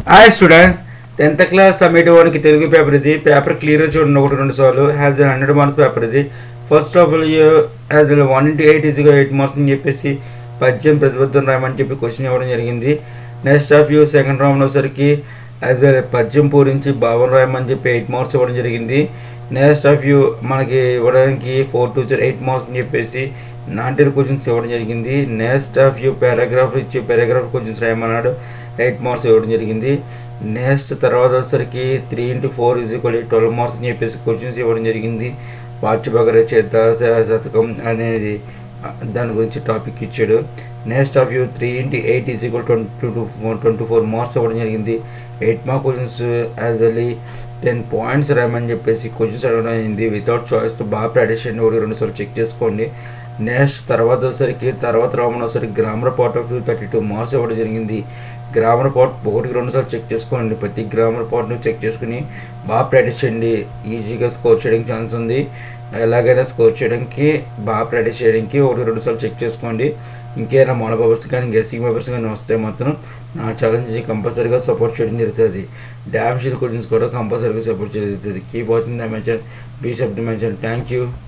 hi students tenth class submit వానికి Telugu paper ఇది paper clear చూడండి ఒకటి రెండు సార్లు హ్యాజ్ హండ్రెడ్ మార్క్స్ పేపర్ ఇది first of all has one into eight ఈజీగా ఎయిట్ మార్క్స్ అని చెప్పేసి పద్యం ప్రతిబద్ధం రాయమని చెప్పి క్వశ్చన్ ఇవ్వడం జరిగింది next of you second round వచ్చేసరికి యాజ్ పద్యం పూరించి భావం రాయమని చెప్పి ఎయిట్ మార్క్స్ ఇవ్వడం జరిగింది నెక్స్ట్ ఆఫ్ యూ మనకి ఇవ్వడానికి ఫోర్ టు ఎయిట్ మార్క్స్ అని చెప్పేసి నాటిల్ క్వశ్చన్స్ ఇవ్వడం జరిగింది నెక్స్ట్ ఆఫ్ యూ పారాగ్రాఫ్ ఇచ్చి పారాగ్రాఫ్ క్వశ్చన్స్ రాయమన్నాడు ఎయిట్ మార్క్స్ ఇవ్వడం జరిగింది నెక్స్ట్ తర్వాత వచ్చేసరికి three into four is equal twelve marks అని చెప్పేసి క్వశ్చన్స్ ఇవ్వడం జరిగింది పాఠ్యభగర చేత శతకం అనేది ఆ, దాని గురించి టాపిక్ ఇచ్చాడు next of you three into eight is equal twenty two twenty four marks ఇవ్వడం జరిగింది ఎయిట్ మార్క్ క్వశ్చన్స్ యాజ్ వెల్లీ టెన్ పాయింట్స్ రాయమని చెప్పేసి క్వశ్చన్స్ అడగడం అయింది వితౌట్ చాయిస్తో బాగా ప్రాక్టీస్ చేయండి ఒకటి రెండు సార్లు చెక్ చేసుకోండి నెక్స్ట్ తర్వాత వచ్చేసరికి తర్వాత రావడం వచ్చేసరికి grammar part of you thirty two marks ఇవ్వడం జరిగింది గ్రామర్ పార్ట్ ఒకటికి రెండు సార్లు చెక్ చేసుకోండి ప్రతి గ్రామర్ పార్ట్ను చెక్ చేసుకుని బాగా ప్రాక్టీస్ చేయండి ఈజీగా స్కోర్ చేయడానికి ఛాన్స్ ఉంది ఎలాగైనా స్కోర్ చేయడానికి బాగా ప్రాక్టీస్ చేయడానికి ఒకటి రెండు సార్లు చెక్ చేసుకోండి ఇంకేమైనా మోడల్ పేపర్స్ కానీ గెస్సింగ్ పేపర్స్ కానీ వస్తే మాత్రం నా ఛాలెంజ్ కంపల్సరీగా సపోర్ట్ చేయడం జరుగుతుంది డ్యామ్ షీల్ క్వశ్చన్స్ కూడా కంపల్సరీగా సపోర్ట్ చేయడం జరుగుతుంది కీప్ వాచింగ్ ద మెన్షన్ బీ సబ్ థ్యాంక్ యూ